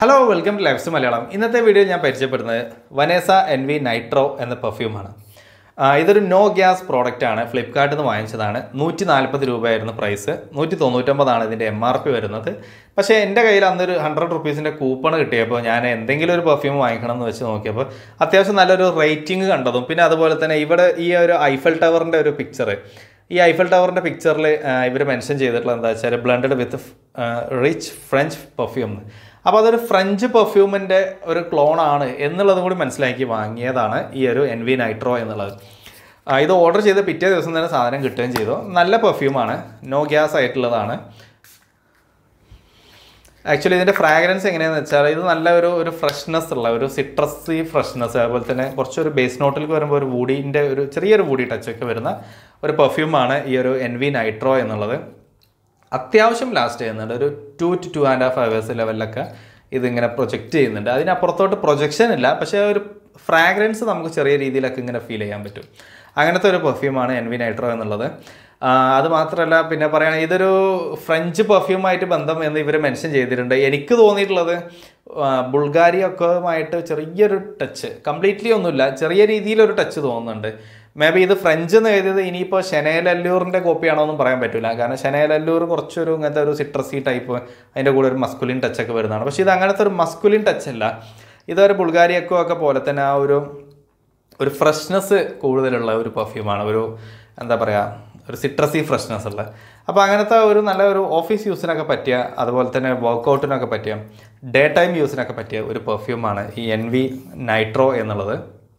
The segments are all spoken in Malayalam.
hello welcome to life's Malayalam ഇന്നത്തെ വീഡിയോ ഞാൻ പരിചയപ്പെടുന്നത് വനേസ എൻ വി നൈട്രോ എന്ന പെർഫ്യൂമാണ് ആ, ഇതൊരു നോ ഗ്യാസ് പ്രോഡക്റ്റ് ആണ് ഫ്ലിപ്കാർട്ടിൽ നിന്ന് വാങ്ങിച്ചതാണ് നൂറ്റി നാൽപ്പത് രൂപയായിരുന്നു പ്രൈസ് നൂറ്റി തൊണ്ണൂറ്റൊമ്പതാണ് ഇതിൻ്റെ എം ആർ പി വരുന്നത് പക്ഷേ എൻ്റെ കയ്യിൽ അന്നൊരു ഹൺഡ്രഡ് റുപ്പീസിൻ്റെ കൂപ്പൺ കിട്ടിയപ്പോൾ ഞാൻ എന്തെങ്കിലും ഒരു പെർഫ്യൂം വാങ്ങിക്കണം എന്ന് വെച്ച് നോക്കിയപ്പോൾ അത്യാവശ്യം നല്ലൊരു റേറ്റിംഗ് കണ്ടതും പിന്നെ അതുപോലെ തന്നെ ഇവിടെ ഈ ഒരു ഐഫൽ ടവറിൻ്റെ ഒരു പിക്ചർ ഈ ഐഫൽ ടവറിൻ്റെ പിക്ചറിൽ ഇവർ മെൻഷൻ ചെയ്തിട്ടുള്ളത് എന്താ വെച്ചാൽ blended with rich French perfume അപ്പോൾ അതൊരു ഫ്രഞ്ച് പെർഫ്യൂമിൻ്റെ ഒരു ക്ലോൺ ആണ് എന്നുള്ളതും കൂടി മനസ്സിലാക്കി വാങ്ങിയതാണ് ഈ ഒരു എൻ വി നൈട്രോ എന്നുള്ളത് ആ, ഇത് ഓർഡർ ചെയ്ത് പിറ്റേ ദിവസം തന്നെ സാധനം കിട്ടുകയും ചെയ്തു നല്ല പെർഫ്യൂമാണ് നോ ഗ്യാസ് ആയിട്ടുള്ളതാണ് ആക്ച്വലി ഇതിൻ്റെ ഫ്രാഗ്രൻസ് എങ്ങനെയാണെന്ന് വെച്ചാൽ ഇത് നല്ല ഒരു ഒരു ഫ്രഷ്നെസ് ഉള്ള ഒരു സിട്രസി ഫ്രഷ്നെസ് അതുപോലെ തന്നെ കുറച്ചൊരു ബേസ് നോട്ടിലേക്ക് വരുമ്പോൾ ഒരു വൂഡിൻ്റെ ഒരു ചെറിയൊരു വൂഡി ടച്ചൊക്കെ വരുന്ന ഒരു പെർഫ്യൂമാണ് ഈ ഒരു എൻ വി നൈട്രോ എന്നുള്ളത് അത്യാവശ്യം ലാസ്റ്റ് ചെയ്യുന്നുണ്ട് ഒരു two to two and half hours ലെവലിലൊക്കെ ഇതിങ്ങനെ പ്രൊജക്റ്റ് ചെയ്യുന്നുണ്ട് അതിനപ്പുറത്തോട്ട് പ്രൊജക്ഷൻ ഇല്ല പക്ഷേ ഒരു ഫ്രാഗ്രൻസ് നമുക്ക് ചെറിയ രീതിയിലൊക്കെ ഇങ്ങനെ ഫീൽ ചെയ്യാൻ പറ്റും അങ്ങനത്തെ ഒരു പെർഫ്യൂമാണ് എൻ വി നൈട്രോ എന്നുള്ളത് ആ, അത് മാത്രമല്ല പിന്നെ പറയുകയാണെങ്കിൽ ഇതൊരു ഫ്രഞ്ച് പെർഫ്യൂമായിട്ട് ബന്ധം എന്ന് ഇവർ മെൻഷൻ ചെയ്തിട്ടുണ്ട് എനിക്ക് തോന്നിയിട്ടുള്ളത് ആ, ബുൾഗാരിയൊക്കെയുമായിട്ട് ചെറിയൊരു ടച്ച് കംപ്ലീറ്റ്ലി ഒന്നുമില്ല ചെറിയ രീതിയിലൊരു ടച്ച് തോന്നുന്നുണ്ട് മേ ബി ഇത് ഫ്രഞ്ച് എന്ന് എഴുതിയത് ഇനിയിപ്പോൾ ഷെനേൽ അല്ലൂറിൻ്റെ കോപ്പിയാണോ എന്നും പറയാൻ പറ്റില്ല കാരണം ഷെനേൽ അല്ലൂർ കുറച്ചൊരു ഇങ്ങനത്തെ ഒരു സിട്രസി ടൈപ്പ് അതിൻ്റെ കൂടെ ഒരു മസ്കുലിൻ ടച്ചൊക്കെ വരുന്നതാണ് പക്ഷേ ഇത് അങ്ങനത്തെ ഒരു മസ്കുലിൻ ടച്ച് അല്ല ഇതൊരു ബുൾഗാരിയക്കോ ഒക്കെ പോലെ തന്നെ ആ ഒരു ഒരു ഫ്രഷ്നെസ് കൂടുതലുള്ള ഒരു പെർഫ്യൂമാണ് ഒരു എന്താ പറയുക ഒരു സിട്രസി ഫ്രഷ്നെസ് ഉള്ള അപ്പോൾ അങ്ങനത്തെ ഒരു നല്ല ഒരു ഓഫീസ് യൂസിനൊക്കെ പറ്റിയ അതുപോലെ തന്നെ വർക്കൗട്ടിനൊക്കെ പറ്റിയ ഡേ ടൈം യൂസിനൊക്കെ പറ്റിയ ഒരു പെർഫ്യൂമാണ് ഈ എൻ വി നൈട്രോ എന്നുള്ളത്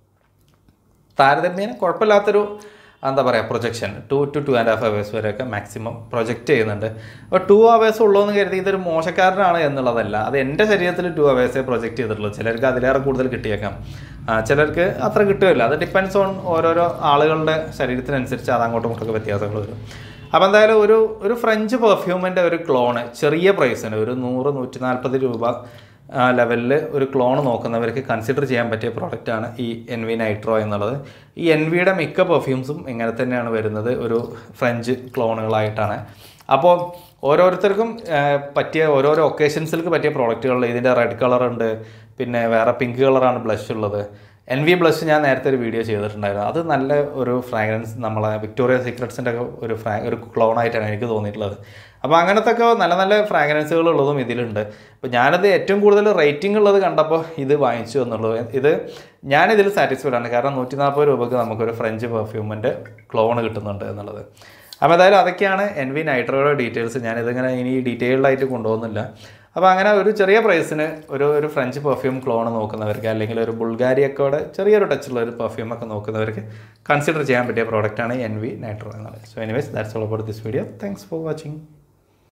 താരതമ്യേന കുഴപ്പമില്ലാത്തൊരു എന്താ പറയുക projection two to two and half hours വരെയൊക്കെ മാക്സിമം പ്രൊജക്റ്റ് ചെയ്യുന്നുണ്ട് അപ്പോൾ ടു അവേഴ്സ് ഉള്ളൂ എന്ന് കരുതി ഇതൊരു മോശക്കാരനാണ് എന്നുള്ളതല്ല അത് എൻ്റെ ശരീരത്തിൽ ടു അവേഴ്സേ പ്രൊജക്റ്റ് ചെയ്തിട്ടുള്ളൂ ചിലർക്ക് അതിലേറെ കൂടുതൽ കിട്ടിയേക്കാം ആ, ചിലർക്ക് അത്ര കിട്ടുകയില്ല അത് ഡിപ്പെൻസ് ഓൺ ഓരോരോ ആളുകളുടെ ശരീരത്തിനനുസരിച്ച് അത് അങ്ങോട്ടും ഇങ്ങോട്ടൊക്കെ വ്യത്യാസങ്ങൾ വരും അപ്പോൾ എന്തായാലും ഒരു ഒരു ഫ്രഞ്ച് പെർഫ്യൂമിൻ്റെ ഒരു ക്ലോണ് ചെറിയ പ്രൈസിന് ഒരു നൂറ് നൂറ്റി നാൽപ്പത് രൂപ ലെവലിൽ ഒരു ക്ലോൺ നോക്കുന്നവർക്ക് കൺസിഡർ ചെയ്യാൻ പറ്റിയ പ്രോഡക്റ്റാണ് ഈ എൻ വി നൈട്രോ എന്നുള്ളത് ഈ എൻ വിയുടെ മിക്ക പെർഫ്യൂംസും ഇങ്ങനെ തന്നെയാണ് വരുന്നത് ഒരു ഫ്രഞ്ച് ക്ലോണുകളായിട്ടാണ് അപ്പോൾ ഓരോരുത്തർക്കും ആ, പറ്റിയ ഓരോരോ ഒക്കേഷൻസിലേക്ക് പറ്റിയ പ്രോഡക്റ്റുകളിൽ ഇതിൻ്റെ റെഡ് കളർ ഉണ്ട് പിന്നെ വേറെ പിങ്ക് കളറാണ് ബ്ലഷ് ഉള്ളത് എൻ വി ബ്ലഷ് ഞാൻ നേരത്തെ ഒരു വീഡിയോ ചെയ്തിട്ടുണ്ടായിരുന്നു അത് നല്ല ഒരു ഫ്രാഗ്രൻസ് നമ്മളെ വിക്ടോറിയ സീക്രട്സിൻ്റെ ഒക്കെ ഒരു ഫ്രാ ഒരു ക്ലോൺ ആയിട്ടാണ് എനിക്ക് തോന്നിയിട്ടുള്ളത് അപ്പോൾ അങ്ങനത്തെ ഒക്കെ നല്ല നല്ല ഫ്രാഗ്രൻസുകൾ ഉള്ളതും ഇതിലുണ്ട് അപ്പോൾ ഞാനത് ഏറ്റവും കൂടുതൽ റേറ്റിംഗ് ഉള്ളത് കണ്ടപ്പോൾ ഇത് വാങ്ങിച്ചു എന്നുള്ളത് ഇത് ഞാനിതിൽ സാറ്റിസ്ഫൈഡ് ആണ് കാരണം നൂറ്റി നാൽപ്പത് രൂപക്ക് നമുക്കൊരു ഫ്രഞ്ച് പെർഫ്യൂമിൻ്റെ ക്ലോൺ കിട്ടുന്നുണ്ട് എന്നുള്ളത് അപ്പോൾ എന്തായാലും അതൊക്കെയാണ് എൻ വി നൈട്രോയുടെ ഡീറ്റെയിൽസ് ഞാനിതിങ്ങനെ ഇനി ഡീറ്റെയിൽഡ് ആയിട്ട് കൊണ്ടുപോകുന്നില്ല അപ്പോൾ അങ്ങനെ ഒരു ചെറിയ പ്രൈസിന് ഒരു ഒരു ഫ്രഞ്ച് പെർഫ്യൂം ക്ലോൺ നോക്കുന്നവർക്ക് അല്ലെങ്കിൽ ഒരു ബുൾഗാരിയൊക്കെ ചെറിയൊരു ടച്ചുള്ള ഒരു പെർഫ്യൂം ഒക്കെ നോക്കുന്നവർക്ക് കൺസിഡർ ചെയ്യാൻ പറ്റിയ പ്രോഡക്റ്റാണ് എൻ വി നൈട്രോ എന്നുള്ളത് so anyways that's all about this video thanks for watching